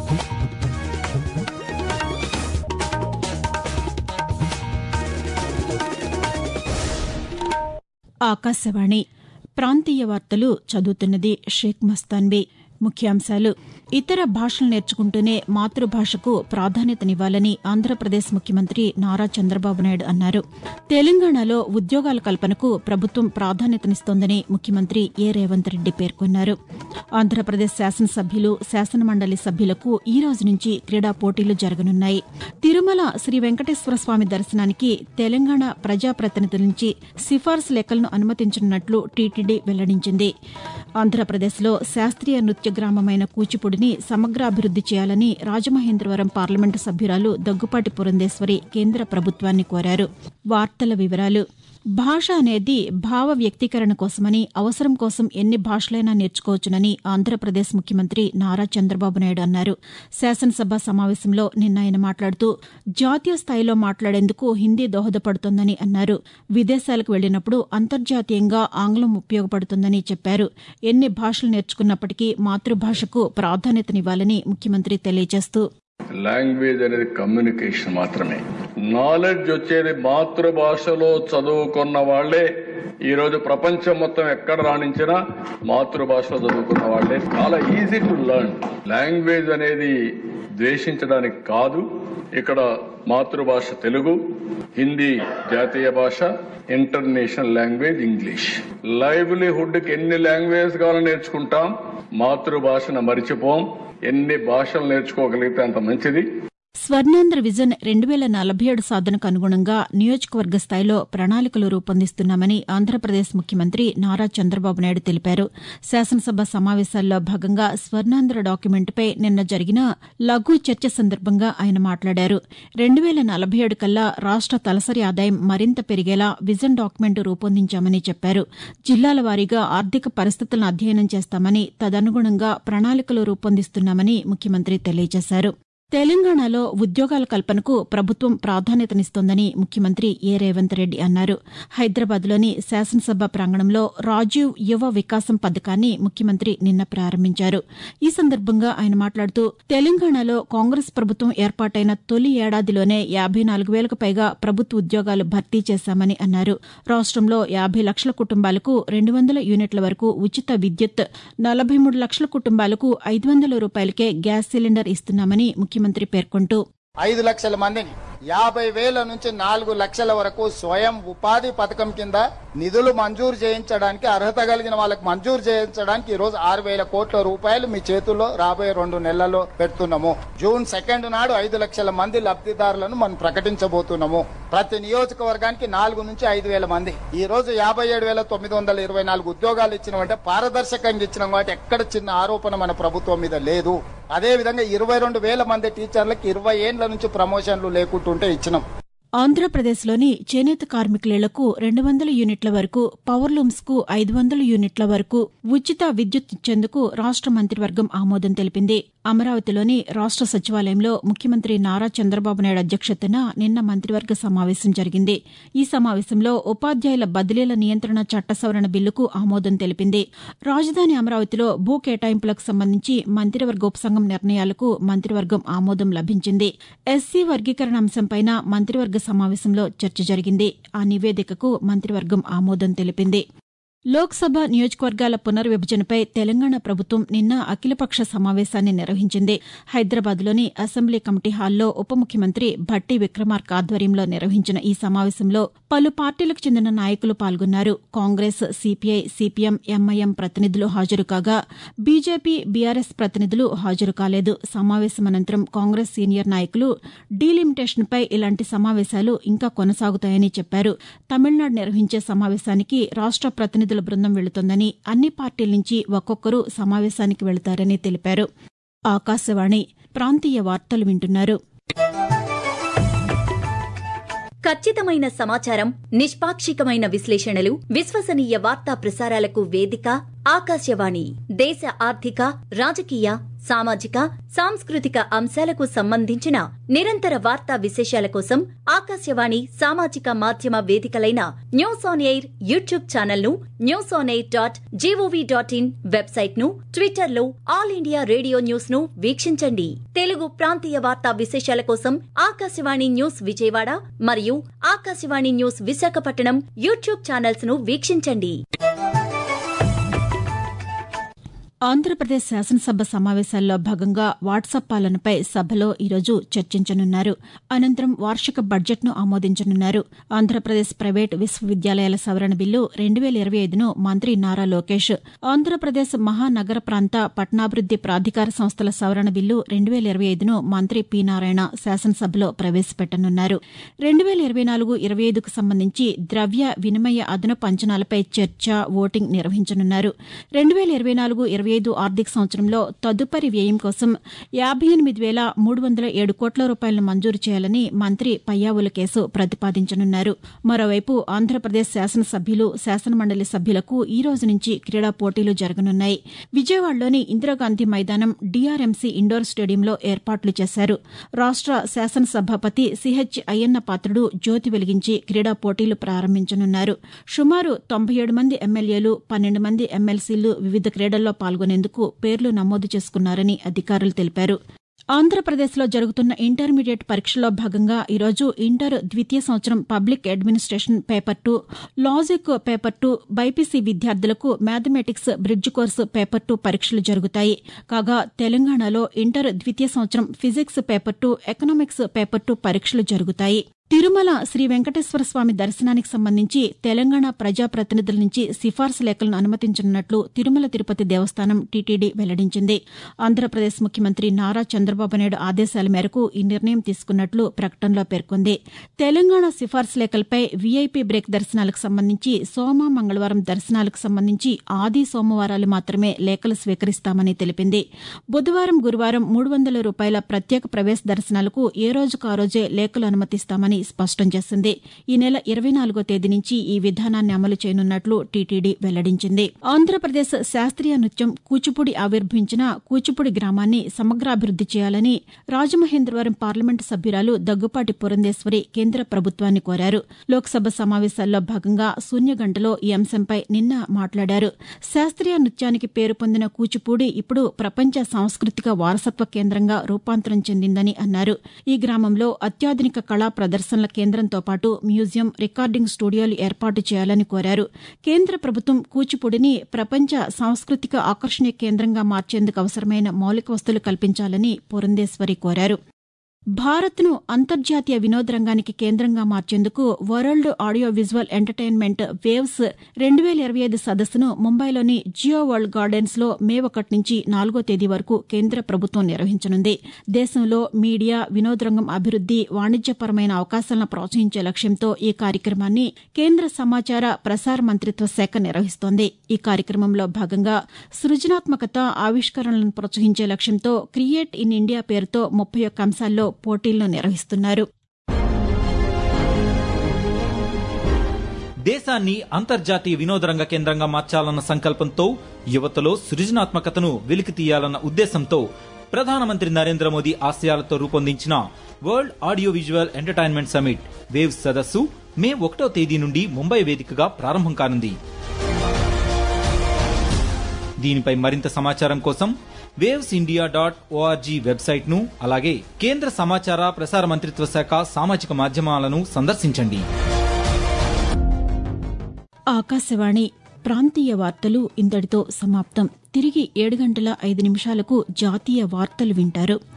ఆకాశవాణి ప్రాంతీయ వార్తలు చదువుతున్నది షేక్ మస్తాన్బీ ముఖ్యాంశాలు ఇతర భాషలు నేర్చుకుంటూనే మాతృభాషకు ప్రాధాన్యతనివ్వాలని ఆంధ్రప్రదేశ్ ముఖ్యమంత్రి నారా చంద్రబాబు నాయుడు అన్నారు తెలంగాణలో ఉద్యోగాల కల్పనకు ప్రభుత్వం ప్రాధాన్యతనిస్తోందని ముఖ్యమంత్రి ఏ రేవంత్ రెడ్డి పేర్కొన్నారు ఆంధ్రప్రదేశ్ శాసనసభ్యులు శాసనమండలి సభ్యులకు ఈ రోజు నుంచి క్రీడా పోటీలు జరగనున్నాయి తిరుమల శ్రీ వెంకటేశ్వర స్వామి దర్శనానికి తెలంగాణ ప్రజాప్రతినిధుల నుంచి సిఫార్సు లేఖలను అనుమతించనున్నట్లు టీటీడీ వెల్లడించింది ఆంధ్రప్రదేశ్లో శాస్త్రీయ నృత్య గ్రామమైన కూచిపూడిని సమగ్రాభివృద్ది చేయాలని రాజమహేంద్రవరం పార్లమెంటు సభ్యురాలు దగ్గుపాటి పురంధేశ్వరి కేంద్ర ప్రభుత్వాన్ని కోరారు వార్తల వివరాలు భాష అనేది భావ వ్యక్తీకరణ కోసమని అవసరం కోసం ఎన్ని భాషలైనా నేర్చుకోవచ్చునని ఆంధ్రప్రదేశ్ ముఖ్యమంత్రి నారా చంద్రబాబు నాయుడు అన్నారు శాసనసభ సమావేశంలో నిన్న ఆయన మాట్లాడుతూ జాతీయ స్థాయిలో మాట్లాడేందుకు హిందీ దోహదపడుతోందని అన్నారు విదేశాలకు వెళ్లినప్పుడు అంతర్జాతీయంగా ఆంగ్లం ఉపయోగపడుతుందని చెప్పారు ఎన్ని భాషలు నేర్చుకున్నప్పటికీ మాతృభాషకు ప్రాధాన్యతనివ్వాలని ముఖ్యమంత్రి తెలియజేస్తూ లాంగ్వేజ్ అనేది కమ్యూనికేషన్ మాత్రమే నాలెడ్జ్ వచ్చేది మాతృభాషలో చదువుకున్న వాళ్లే ఈ రోజు ప్రపంచం మొత్తం ఎక్కడ రాణించినా మాతృభాషలో చదువుకున్న వాళ్లే చాలా ఈజీ టు లర్న్ లాంగ్వేజ్ అనేది ద్వేషించడానికి కాదు ఇక్కడ మాతృభాష తెలుగు హిందీ జాతీయ భాష ఇంటర్నేషనల్ లాంగ్వేజ్ ఇంగ్లీష్ లైవ్లీహుడ్ కి ఎన్ని లాంగ్వేజ్ కావాలని నేర్చుకుంటాం మాతృభాషను మరిచిపోం ఎన్ని భాషలు నేర్చుకోగలిగితే అంత మంచిది స్వర్ణాంధ్ర విజన్ రెండు వేల నలభై ఏడు సాధనకు అనుగుణంగా నియోజకవర్గ స్థాయిలో ప్రణాళికలు రూపొందిస్తున్నామని ఆంధ్రప్రదేశ్ ముఖ్యమంత్రి నారా చంద్రబాబు నాయుడు తెలిపారు శాసనసభ సమావేశాల్లో భాగంగా స్వర్ణాంధ్ర డాక్యుమెంటుపై నిన్న జరిగిన లఘు చర్చ సందర్భంగా ఆయన మాట్లాడారు రెండు వేల నలభై ఏడు కల్లా రాష్ట తలసరి ఆదాయం మరింత పెరిగేలా విజన్ డాక్యుమెంట్ రూపొందించామని చెప్పారు జిల్లాల వారీగా ఆర్థిక పరిస్థితులను అధ్యయనం చేస్తామని తదనుగుణంగా ప్రణాళికలు రూపొందిస్తున్నామని ముఖ్యమంత్రి తెలియజేశారు తెలంగాణలో ఉద్యోగాల కల్పనకు ప్రభుత్వం ప్రాధాన్యతనిస్తోందని ముఖ్యమంత్రి ఏ రేవంత్ రెడ్డి అన్నారు హైదరాబాద్లోని శాసనసభ ప్రాంగణంలో రాజీవ్ యువ వికాసం పథకాన్ని ముఖ్యమంత్రి నిన్న ప్రారంభించారు ఈ సందర్భంగా ఆయన మాట్లాడుతూ తెలంగాణలో కాంగ్రెస్ ప్రభుత్వం ఏర్పాటైన తొలి ఏడాదిలోనే యాబై నాలుగు వేలకు పైగా ప్రభుత్వ ఉద్యోగాలు భర్తీ చేశామని అన్నారు రాష్టంలో యాబై లక్షల కుటుంబాలకు రెండు వందల యూనిట్ల వరకు ఉచిత విద్యుత్ నలభై మూడు లక్షల కుటుంబాలకు ఐదు వందల రూపాయలకే గ్యాస్ సిలిండర్ ఇస్తున్నామని ముఖ్యమంత్రి పేర్కొంటూ ఐదు లక్షల మందిని యాభై వేల నుంచి నాలుగు లక్షల వరకు స్వయం ఉపాధి పథకం కింద నిధులు మంజూరు చేయించడానికి అర్హత కలిగిన వాళ్ళకి మంజూరు చేయించడానికి ఈ రోజు ఆరు వేల కోట్ల రూపాయలు మీ చేతుల్లో రాబోయే రెండు నెలల్లో పెడుతున్నాము జూన్ సెకండ్ నాడు ఐదు లక్షల మంది లబ్ధిదారులను మనం ప్రకటించబోతున్నాము ప్రతి నియోజకవర్గానికి నాలుగు నుంచి ఐదు వేల మంది ఈ రోజు యాభై ఏడు వేల తొమ్మిది వందల ఇరవై నాలుగు ఉద్యోగాలు ఇచ్చినామంటే పారదర్శకంగా ఇచ్చినాం కాబట్టి ఎక్కడ చిన్న ఆరోపణ మన ప్రభుత్వం మీద లేదు అదే విధంగా ఇరవై రెండు వేల మంది టీచర్లకు ఇరవై ఏండ్ల నుంచి ప్రమోషన్లు లేకుంటుంటే ఇచ్చినాం ఆంధ్రప్రదేశ్లోని చేనేత కార్మికులకు రెండు వందల యూనిట్ల వరకు పవర్ లూమ్స్ కు ఐదు వందల యూనిట్ల వరకు ఉచిత విద్యుత్ ఇచ్చేందుకు రాష్ట మంత్రివర్గం ఆమోదం తెలిపింది అమరావతిలోని రాష్ట సచివాలయంలో ముఖ్యమంత్రి నారా చంద్రబాబు నాయుడు అధ్యక్షతన నిన్న మంత్రివర్గ సమావేశం జరిగింది ఈ సమావేశంలో ఉపాధ్యాయుల బదిలీల నియంత్రణ చట్ట సవరణ బిల్లుకు ఆమోదం తెలిపింది రాజధాని అమరావతిలో భూ కేటాయింపులకు సంబంధించి మంత్రివర్గ ఉపసంఘం నిర్ణయాలకు మంత్రివర్గం ఆమోదం లభించింది ఎస్సీ వర్గీకరణ అంశంపైన మంత్రివర్గ సమావేశంలో చర్చ జరిగింది ఆ నివేదికకు మంత్రివర్గం ఆమోదం తెలిపింది లోక్సభ నియోజకవర్గాల పునర్విభజనపై తెలంగాణ ప్రభుత్వం నిన్న అఖిలపక్ష సమావేశాన్ని నిర్వహించింది హైదరాబాద్లోని అసెంబ్లీ కమిటీ హాల్లో ఉప ముఖ్యమంత్రి భట్టి విక్రమార్క ఆధ్వర్యంలో నిర్వహించిన ఈ సమావేశంలో పలు పార్టీలకు చెందిన నాయకులు పాల్గొన్నారు కాంగ్రెస్ సిపిఐ సిపిఎం ఎంఐఎం ప్రతినిధులు హాజరు కాగా బీజేపీ బీఆర్ఎస్ ప్రతినిధులు హాజరు కాలేదు సమావేశం అనంతరం కాంగ్రెస్ సీనియర్ నాయకులు డీలిమిటేషన్పై ఇలాంటి సమావేశాలు ఇంకా కొనసాగుతాయని చెప్పారు తమిళనాడు నిర్వహించే సమావేశానికి రాష్ట ప్రతినిధుల బృందం వెళుతోందని అన్ని పార్టీల నుంచి ఒక్కొక్కరు సమావేశానికి వెళతారని తెలిపారు ఆకాశవాణి ప్రాంతీయ వార్తలు వింటున్నారు ఖచ్చితమైన సమాచారం నిష్పాక్షికమైన విశ్లేషణలు విశ్వసనీయ వార్తా ప్రసారాలకు వేదిక ఆకాశవాణి దేశ ఆర్థిక రాజకీయ సామాజిక సాంస్కృతిక అంశాలకు సంబంధించిన నిరంతర వార్తా విశేషాల కోసం ఆకాశవాణి సామాజిక మాధ్యమ వేదికలైన news on air YouTube channel ను news on air dot G O V dot in website ను ట్విట్టర్ లో ఆల్ ఇండియా రేడియో న్యూస్ ను వీక్షించండి తెలుగు ప్రాంతీయ వార్తా విశేషాల కోసం ఆకాశవాణి న్యూస్ విజయవాడ మరియు Akashvani news Visakhapatnam YouTube channels ను వీక్షించండి ఆంధ్రప్రదేశ్ శాసనసభ సమావేశాల్లో భాగంగా వాట్సాప్ పాలనపై సభలో ఈరోజు చర్చించనున్నారు అనంతరం వార్షిక బడ్జెట్ను ఆమోదించనున్నారు ఆంధ్రప్రదేశ్ ప్రైవేట్ విశ్వవిద్యాలయాల సవరణ బిల్లు రెండు వేల ఇరవై ఐదును మంత్రి నారా లోకేష్ ఆంధ్రప్రదేశ్ మహానగర ప్రాంత పట్టణాభివృద్ది ప్రాధికార సంస్థల సవరణ బిల్లు రెండు వేల ఇరవై ఐదును మంత్రి పి నారాయణ శాసనసభలో ప్రవేశపెట్టనున్నారు రెండు వేల ఇరవై నాలుగు ఇరవై ఐదుకు సంబంధించి ద్రవ్య వినిమయ అదనపు అంచనాలపై చర్చ ఓటింగ్ నిర్వహించనున్నారు రెండు వేల ఇరవై నాలుగు ఇరవై ఐదు ఆర్థిక సంవత్సరంలో తదుపరి వ్యయం కోసం యాభై ఎనిమిది వేల మూడు వందల ఏడు కోట్ల రూపాయలను మంజూరు చేయాలని మంత్రి పయ్యావుల కేసు ప్రతిపాదించనున్నారు మరోవైపు ఆంధ్రప్రదేశ్ శాసనసభ్యులు శాసనమండలి సభ్యులకు ఈ రోజు నుంచి క్రీడా పోటీలు జరగనున్నాయి విజయవాడలోని ఇందిరాగాంధీ మైదానం డీఆర్ఎంసీ ఇండోర్ స్టేడియంలో ఏర్పాట్లు చేశారు రాష్ట శాసనసభాపతి సిహెచ్ అయ్యన్న పాత్రుడు జ్యోతి వెలిగించి క్రీడా పోటీలు ప్రారంభించనున్నారు సుమారు తొంభై ఏడు మంది ఎమ్మెల్యేలు పన్నెండు మంది ఎమ్మెల్సీలు వివిధ క్రీడల్లో పాల్గొనేందుకు పేర్లు నమోదు చేసుకున్నారని అధికారులు తెలిపారు ఆంధ్రప్రదేశ్లో జరుగుతున్న ఇంటర్మీడియట్ పరీక్షల్లో భాగంగా ఈరోజు ఇంటర్ ద్వితీయ సంవత్సరం public administration paper two logic paper two BiPC విద్యార్థులకు mathematics bridge course paper two పరీక్షలు జరుగుతాయి కాగా తెలంగాణలో ఇంటర్ ద్వితీయ సంవత్సరం physics paper two economics paper two పరీక్షలు జరుగుతాయి తిరుమల శ్రీ వెంకటేశ్వర స్వామి దర్శనానికి సంబంధించి తెలంగాణ ప్రజాప్రతినిధుల నుంచి సిఫార్సు లేఖలను అనుమతించనున్నట్లు తిరుమల తిరుపతి దేవస్థానం టీటీడీ వెల్లడించింది ఆంధ్రప్రదేశ్ ముఖ్యమంత్రి నారా చంద్రబాబు నాయుడు ఆదేశాల మేరకు ఈ నిర్ణయం తీసుకున్నట్లు ప్రకటనలో పేర్కొంది తెలంగాణ సిఫార్సు లేఖలపై వీఐపీ బ్రేక్ దర్శనాలకు సంబంధించి సోమ మంగళవారం దర్శనాలకు సంబంధించి ఆది సోమవారాలు మాత్రమే లేఖలు స్వీకరిస్తామని తెలిపింది బుధవారం గురువారం మూడు వందల రూపాయల ప్రత్యేక ప్రవేశ దర్శనాలకు ఏ రోజుకు ఆ రోజే లేఖలు అనుమతిస్తామని స్పష్టం చేసింది ఈ నెల ఇరవై నాలుగో తేదీ నుంచి ఈ విధానాన్ని అమలు చేయనున్నట్లు టీటీడీ వెల్లడించింది ఆంధ్రప్రదేశ్ శాస్త్రీయ నృత్యం కూచిపూడి ఆవిర్భవించిన కూచిపూడి గ్రామాన్ని సమగ్రాభివృద్ది చేయాలని రాజమహేంద్రవరం పార్లమెంటు సభ్యురాలు దగ్గుపాటి పురంధేశ్వరి కేంద్ర ప్రభుత్వాన్ని కోరారు లోక్సభ సమావేశాల్లో భాగంగా శూన్యగంటలో ఈ అంశంపై నిన్న మాట్లాడారు శాస్త్రీయ నృత్యానికి పేరు పొందిన కూచిపూడి ఇప్పుడు ప్రపంచ సాంస్కృతిక వారసత్వ కేంద్రంగా రూపాంతరం చెందిందని అన్నారు ఈ గ్రామంలో అత్యాధునిక కళా ప్రదర్శనల కేంద్రంతో పాటు మ్యూజియం రికార్డింగ్ స్టూడియోలు ఏర్పాటు చేయాలని కోరారు కేంద్ర ప్రభుత్వం కూచిపూడిని ప్రపంచ సాంస్కృతిక ఆకర్షణీయ కేంద్రంగా మార్చేందుకు అవసరమైన మౌలిక వస్తువులు కల్పించాలని పురంధేశ్వరి కోరారు భారత్ను అంతర్జాతీయ వినోద రంగానికి కేంద్రంగా మార్చేందుకు world audio visual entertainment waves రెండు వేల ఇరవై ఐదు సదస్సును ముంబైలోని జియో వరల్డ్ గార్డెన్స్ లో మే ఒకటి నుంచి నాలుగో తేదీ వరకు కేంద్ర ప్రభుత్వం నిర్వహించనుంది దేశంలో మీడియా వినోద రంగం అభివృద్ది వాణిజ్యపరమైన అవకాశాలను ప్రోత్సహించే లక్ష్యంతో ఈ కార్యక్రమాన్ని కేంద్ర సమాచార ప్రసార మంత్రిత్వ శాఖ నిర్వహిస్తోంది ఈ కార్యక్రమంలో భాగంగా సృజనాత్మకత ఆవిష్కరణలను ప్రోత్సహించే లక్ష్యంతో క్రియేట్ ఇన్ ఇండియా పేరుతో ముప్పై ఒక్క అంశాల్లో పోటీలను నిర్వహిస్తున్నారు దేశాన్ని అంతర్జాతీయ వినోదరంగ కేంద్రంగా మార్చాలన్న సంకల్పంతో యువతలో సృజనాత్మకతను వెలికి తీయాలన్న ఉద్దేశంతో ప్రధానమంత్రి నరేంద్ర మోదీ ఆశయాలతో రూపొందించిన world audio visual entertainment summit waves సదస్సు మే ఒకటో తేదీ నుండి ముంబై వేదికగా ప్రారంభం కానుంది దీనిపై మరింత సమాచారం కోసం waves India dot O R G website ను అలాగే కేంద్ర సమాచార ప్రసార మంత్రిత్వ శాఖ సామాజిక మాధ్యమాలను సందర్శించండి ఆకాశవాణి ప్రాంతీయ వార్తలు ఇంతటితో సమాప్తం తిరిగి ఏడు గంటల ఐదు నిమిషాలకు జాతీయ వార్తలు వింటారు